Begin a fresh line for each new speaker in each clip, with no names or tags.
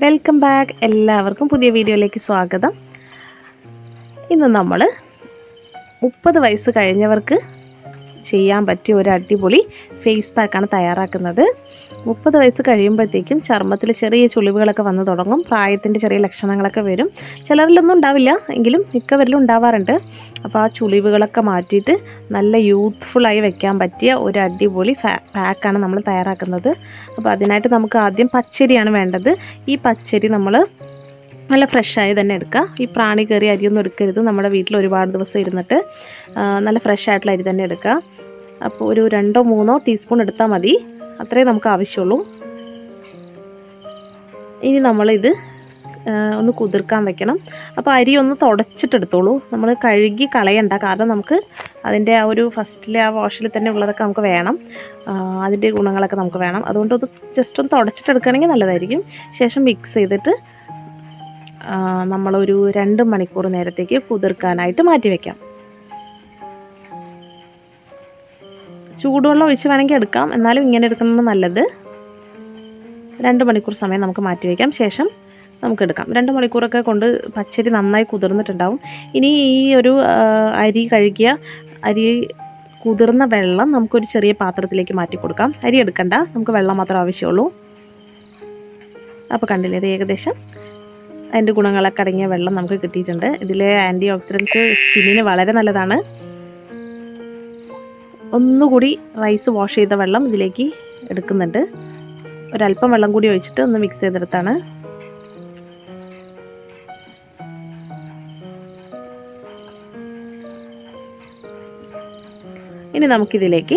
welcome back എല്ലാവർക്കും പുതിയ വീഡിയോയിലേക്ക് സ്വാഗതം ഇന്ന് നമ്മൾ മുപ്പത് വയസ്സ് കഴിഞ്ഞവർക്ക് ചെയ്യാൻ പറ്റിയ ഒരു അടിപൊളി ഫേസ് പാക്കാണ് തയ്യാറാക്കുന്നത് മുപ്പത് വയസ്സ് കഴിയുമ്പോഴത്തേക്കും ചർമ്മത്തിൽ ചെറിയ ചുളിവുകളൊക്കെ വന്നു തുടങ്ങും പ്രായത്തിൻ്റെ ചെറിയ ലക്ഷണങ്ങളൊക്കെ വരും ചിലരിലൊന്നും ഉണ്ടാവില്ല എങ്കിലും മിക്കവരിലും ഉണ്ടാവാറുണ്ട് അപ്പോൾ ആ ചുളിവുകളൊക്കെ മാറ്റിയിട്ട് നല്ല യൂത്ത്ഫുള്ളായി വെക്കാൻ പറ്റിയ ഒരു അടിപൊളി ഫാ പാക്കാണ് നമ്മൾ തയ്യാറാക്കുന്നത് അപ്പോൾ അതിനായിട്ട് നമുക്ക് ആദ്യം പച്ചരിയാണ് വേണ്ടത് ഈ പച്ചരി നമ്മൾ നല്ല ഫ്രഷായി തന്നെ എടുക്കുക ഈ പ്രാണി കയറി അരിയൊന്നും എടുക്കരുത് നമ്മുടെ വീട്ടിൽ ഒരുപാട് ദിവസം ഇരുന്നിട്ട് ആ, നല്ല ഫ്രഷ് ആയിട്ടുള്ള അരി തന്നെ എടുക്കുക അപ്പോൾ ഒരു രണ്ടോ മൂന്നോ ടീസ്പൂൺ എടുത്താൽ മതി അത്രേ നമുക്ക് ആവശ്യമുള്ളൂ ഇനി നമ്മളിത് ആ, ഒന്ന് കുതിർക്കാൻ വെക്കണം അപ്പോൾ അരി ഒന്ന് തുടച്ചിട്ടെടുത്തോളൂ നമ്മൾ കഴുകി കളയണ്ട കാരണം നമുക്ക് അതിൻ്റെ ആ ഒരു ഫസ്റ്റിലെ ആ വാഷിൽ തന്നെ ഉള്ളതൊക്കെ നമുക്ക് വേണം ആ, അതിൻ്റെ ഗുണങ്ങളൊക്കെ നമുക്ക് വേണം അതുകൊണ്ട് അത് ജസ്റ്റ് ഒന്ന് തുടച്ചിട്ടെടുക്കുകയാണെങ്കിൽ നല്ലതായിരിക്കും ശേഷം മിക്സ് ചെയ്തിട്ട് ആ, നമ്മളൊരു രണ്ട് മണിക്കൂർ നേരത്തേക്ക് കുതിർക്കാനായിട്ട് മാറ്റി വയ്ക്കാം ചൂടുവെള്ളം ഒഴിച്ച് വേണമെങ്കിൽ എടുക്കാം എന്നാലും ഇങ്ങനെ എടുക്കുന്നത് നല്ലത് രണ്ട് മണിക്കൂർ സമയം നമുക്ക് മാറ്റി വയ്ക്കാം ശേഷം നമുക്ക് എടുക്കാം രണ്ട് മണിക്കൂറൊക്കെ കൊണ്ട് പച്ചരി നന്നായി കുതിർന്നിട്ടുണ്ടാവും ഇനി ഈ ഒരു ആ, അരി കഴുകിയ അരി കുതിർന്ന വെള്ളം നമുക്കൊരു ചെറിയ പാത്രത്തിലേക്ക് മാറ്റി കൊടുക്കാം അരി എടുക്കണ്ട നമുക്ക് വെള്ളം മാത്രം ആവശ്യമുള്ളൂ അപ്പോൾ കണ്ടില്ലേ ഇത് ഏകദേശം അതിൻ്റെ ഗുണങ്ങളൊക്കെ അടങ്ങിയ വെള്ളം നമുക്ക് കിട്ടിയിട്ടുണ്ട് ഇതിലെ ആൻറ്റി ഓക്സിഡൻസ് സ്കിന്നിന് വളരെ നല്ലതാണ് ഒന്നുകൂടി റൈസ് വാഷ് ചെയ്ത വെള്ളം ഇതിലേക്ക് എടുക്കുന്നുണ്ട് ഒരല്പം വെള്ളം കൂടി ഒഴിച്ചിട്ട് ഒന്ന് മിക്സ് ചെയ്തെടുത്താണ് ഇനി നമുക്കിതിലേക്ക്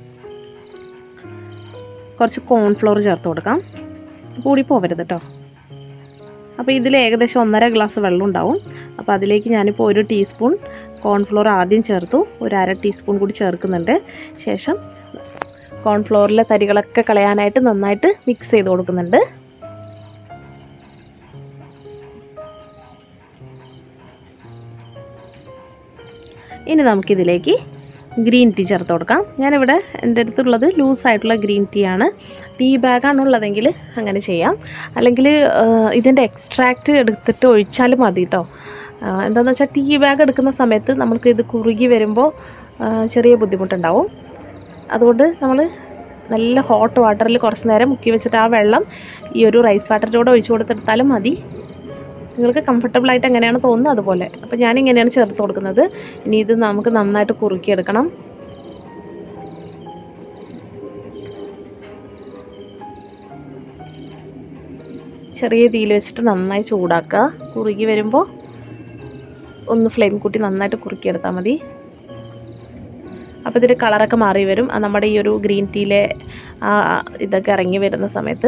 കുറച്ച് കോൺഫ്ലോർ ചേർത്ത് കൊടുക്കാം കൂടി പോവരുത് കേട്ടോ അപ്പോൾ ഇതിൽ ഏകദേശം ഒന്നര ഗ്ലാസ് വെള്ളം ഉണ്ടാവും അപ്പോൾ അതിലേക്ക് ഞാനിപ്പോൾ ഒരു ടീസ്പൂൺ കോൺഫ്ലോർ ആദ്യം ചേർത്തു ഒരു അര ടീസ്പൂൺ കൂടി ചേർക്കുന്നുണ്ട് ശേഷം കോൺഫ്ലോറിലെ തരികളൊക്കെ കളയാനായിട്ട് നന്നായിട്ട് മിക്സ് ചെയ്ത് കൊടുക്കുന്നുണ്ട് ഇനി നമുക്കിതിലേക്ക് ഗ്രീൻ ടീ ചേർത്ത് കൊടുക്കാം ഞാനിവിടെ എൻ്റെ അടുത്തുള്ളത് ലൂസായിട്ടുള്ള ഗ്രീൻ ടീ ആണ് ടീ ബാഗാണ് ഉള്ളതെങ്കിൽ അങ്ങനെ ചെയ്യാം അല്ലെങ്കിൽ ഇതിൻ്റെ എക്സ്ട്രാക്റ്റ് എടുത്തിട്ട് ഒഴിച്ചാലും മതി കേട്ടോ എന്താണെന്ന് വെച്ചാൽ ടീ ബാഗ് എടുക്കുന്ന സമയത്ത് നമുക്ക് ഇത് കുറുകി വരുമ്പോൾ ആ, ചെറിയ ബുദ്ധിമുട്ടുണ്ടാവും അതുകൊണ്ട് നമ്മൾ നല്ല ഹോട്ട് വാട്ടറിൽ കുറച്ച് നേരം മുക്കി വെച്ചിട്ട് ആ വെള്ളം ഈ ഒരു റൈസ് വാട്ടറിൻ്റെ കൂടെ ഒഴിച്ചു കൊടുത്തെടുത്താലും മതി നിങ്ങൾക്ക് കംഫർട്ടബിൾ ആയിട്ട് എങ്ങനെയാണ് തോന്നുന്നത് അതുപോലെ അപ്പോൾ ഞാൻ ഇങ്ങനെയാണ് ചേർത്ത് കൊടുക്കുന്നത് ഇനി ഇത് നമുക്ക് നന്നായിട്ട് കുറുക്കിയെടുക്കണം ചെറിയ തീയിൽ വെച്ചിട്ട് നന്നായി ചൂടാക്കുക കുറുകി വരുമ്പോൾ ഒന്ന് ഫ്ലെയിം കൂട്ടി നന്നായിട്ട് കുറുക്കിയെടുത്താൽ മതി അപ്പോൾ ഇതിൻ്റെ കളറൊക്കെ മാറി വരും ആ നമ്മുടെ ഈ ഒരു ഗ്രീൻ ടീയിലെ ആ ഇതൊക്കെ ഇറങ്ങി വരുന്ന സമയത്ത്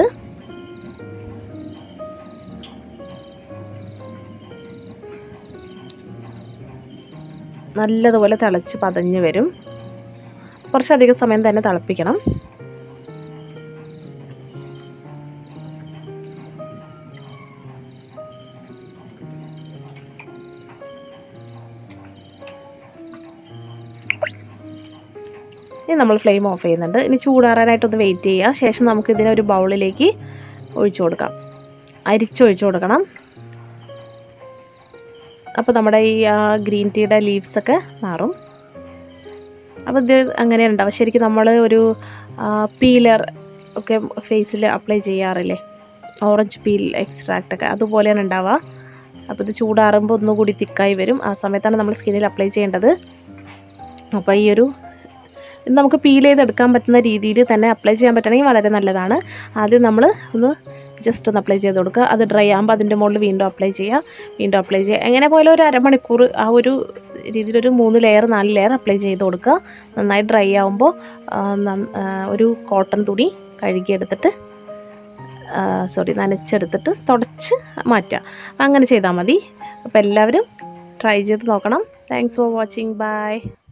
നല്ലതുപോലെ തിളച്ച് പതഞ്ഞ് വരും കുറച്ചധികം സമയം തന്നെ തിളപ്പിക്കണം ഇനി നമ്മൾ ഫ്ലെയിം ഓഫ് ചെയ്യുന്നുണ്ട് ഇനി ചൂടാറാനായിട്ടൊന്ന് വെയിറ്റ് ചെയ്യുക ശേഷം നമുക്ക് ഇതിനെ ഒരു ബൗളിലേക്ക് ഒഴിച്ചു കൊടുക്കാം അരിച്ചൊഴിച്ചു കൊടുക്കണം അപ്പോൾ നമ്മുടെ ഈ ആ ഗ്രീൻ ടീയുടെ ലീവ്സൊക്കെ മാറും അപ്പോൾ ഇത് അങ്ങനെ ഉണ്ടാവും ശരിക്കും നമ്മൾ ഒരു പീലർ ഒക്കെ ഫേസിൽ അപ്ലൈ ചെയ്യാറില്ലേ ഓറഞ്ച് പീൽ എക്സ്ട്രാക്റ്റ് ഒക്കെ അതുപോലെയാണ് ഉണ്ടാവുക അപ്പോൾ ഇത് ചൂടാറുമ്പോൾ ഒന്നുകൂടി തിക്കായി വരും ആ സമയത്താണ് നമ്മൾ സ്കിന്നിൽ അപ്ലൈ ചെയ്യേണ്ടത് അപ്പോൾ ഈ ഒരു ഇത് നമുക്ക് പീൽ ചെയ്തെടുക്കാൻ പറ്റുന്ന രീതിയിൽ തന്നെ അപ്ലൈ ചെയ്യാൻ പറ്റണമെങ്കിൽ വളരെ നല്ലതാണ് ആദ്യം നമ്മൾ ഒന്ന് ജസ്റ്റ് ഒന്ന് അപ്ലൈ ചെയ്ത് കൊടുക്കുക അത് ഡ്രൈ ആകുമ്പോൾ അതിൻ്റെ മുകളിൽ വീണ്ടും അപ്ലൈ ചെയ്യുക വീണ്ടും അപ്ലൈ ചെയ്യുക എങ്ങനെ പോയാലും ഒരു അരമണിക്കൂർ ആ ഒരു രീതിയിലൊരു മൂന്ന് ലെയർ നാല് ലെയർ അപ്ലൈ ചെയ്ത് കൊടുക്കുക നന്നായി ഡ്രൈ ആകുമ്പോൾ ആ, നന്ന- ആ, ഒരു കോട്ടൺ തുണി കഴുകിയെടുത്തിട്ട് സോറി നനച്ചെടുത്തിട്ട് തുടച്ച് മാറ്റുക അങ്ങനെ ചെയ്താൽ മതി അപ്പോൾ എല്ലാവരും ട്രൈ ചെയ്ത് നോക്കണം താങ്ക്സ് ഫോർ വാച്ചിങ് ബൈ